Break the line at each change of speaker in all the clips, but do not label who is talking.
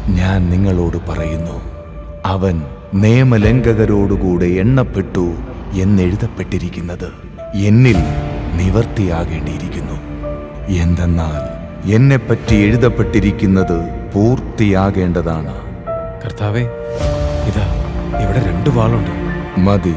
ഞാൻ നിങ്ങളോട് പറയുന്നു അവൻ നിയമലംഘകരോടുകൂടെ എണ്ണപ്പെട്ടു എന്നെഴുതപ്പെട്ടിരിക്കുന്നത് എന്നിൽ നിവർത്തിയാകേണ്ടിയിരിക്കുന്നു എന്തെന്നാൽ എന്നെപ്പറ്റി എഴുതപ്പെട്ടിരിക്കുന്നത് പൂർത്തിയാകേണ്ടതാണ്
കർത്താവേ ഇതാ ഇവിടെ രണ്ട് വാളുണ്ട്
മതി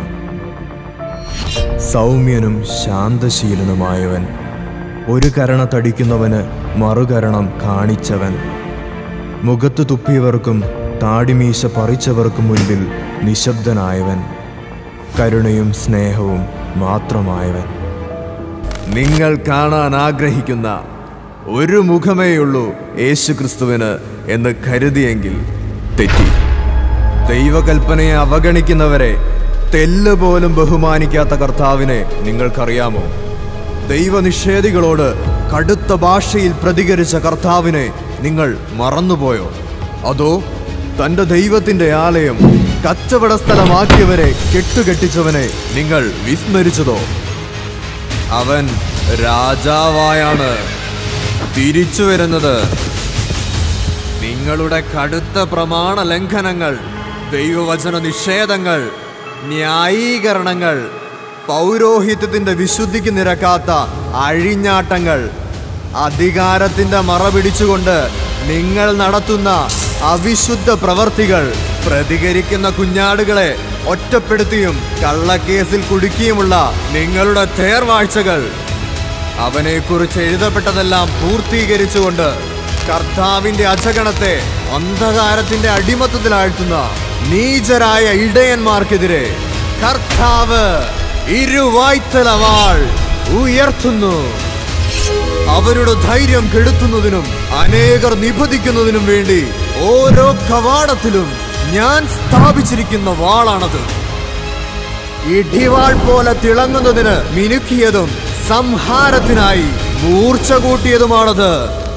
സൗമ്യനും ശാന്തശീലനുമായവൻ ഒരു കരണ തടിക്കുന്നവന് മറുകരണം കാണിച്ചവൻ മുഖത്ത് തുപ്പിയവർക്കും താടിമീശ പറിച്ചവർക്കും മുൻപിൽ നിശബ്ദനായവൻ കരുണയും സ്നേഹവും മാത്രമായവൻ നിങ്ങൾ കാണാൻ ആഗ്രഹിക്കുന്ന ഒരു മുഖമേയുള്ളൂ യേശുക്രിസ്തുവിന് എന്ന് കരുതിയെങ്കിൽ തെറ്റി ദൈവകൽപ്പനയെ അവഗണിക്കുന്നവരെ തെല്ല് പോലും ബഹുമാനിക്കാത്ത കർത്താവിനെ നിങ്ങൾക്കറിയാമോ ദൈവനിഷേധികളോട് കടുത്ത ഭാഷയിൽ പ്രതികരിച്ച കർത്താവിനെ നിങ്ങൾ മറന്നുപോയോ അതോ തന്റെ ദൈവത്തിന്റെ ആലയം കച്ചവട സ്ഥലമാക്കിയവരെ കെട്ടുകെട്ടിച്ചവനെ നിങ്ങൾ വിസ്മരിച്ചതോ അവൻ രാജാവായാണ് തിരിച്ചു വരുന്നത് നിങ്ങളുടെ കടുത്ത പ്രമാണ ലംഘനങ്ങൾ ദൈവവചന നിഷേധങ്ങൾ ന്യായീകരണങ്ങൾ പൗരോഹിത്യത്തിന്റെ വിശുദ്ധിക്ക് നിരക്കാത്ത അഴിഞ്ഞാട്ടങ്ങൾ അധികാരത്തിന്റെ മറ പിടിച്ചുകൊണ്ട് നിങ്ങൾ നടത്തുന്ന അവിശുദ്ധ പ്രവർത്തികൾ പ്രതികരിക്കുന്ന കുഞ്ഞാടുകളെ ഒറ്റപ്പെടുത്തിയും കള്ളക്കേസിൽ കുടുക്കിയുമുള്ള നിങ്ങളുടെ തേർവാഴ്ചകൾ അവനെക്കുറിച്ച് എഴുതപ്പെട്ടതെല്ലാം പൂർത്തീകരിച്ചുകൊണ്ട് കർത്താവിന്റെ അജഗണത്തെ അന്ധകാരത്തിന്റെ അടിമത്തത്തിലാഴ്ത്തുന്ന നീചരായ ഇടയന്മാർക്കെതിരെ കർത്താവ് ഇരുവായ്ത്തലവാൾ ഉയർത്തുന്നു അവരുടെ ധൈര്യം കെടുത്തുന്നതിനും അനേകർ നിബന്ധിക്കുന്നതിനും വേണ്ടി ഓരോ കവാടത്തിലും ഞാൻ സ്ഥാപിച്ചിരിക്കുന്ന വാളാണത് ഇടിവാൾ പോലെ തിളങ്ങുന്നതിന് മിനുക്കിയതും സംഹാരത്തിനായി മൂർച്ച കൂട്ടിയതുമാണത്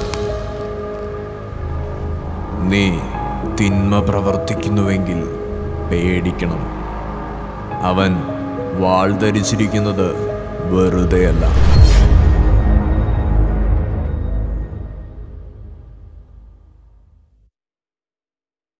നീ തിന്മ പ്രവർത്തിക്കുന്നുവെങ്കിൽ പേടിക്കണം അവൻ വാൾ ധരിച്ചിരിക്കുന്നത് വെറുതെയല്ല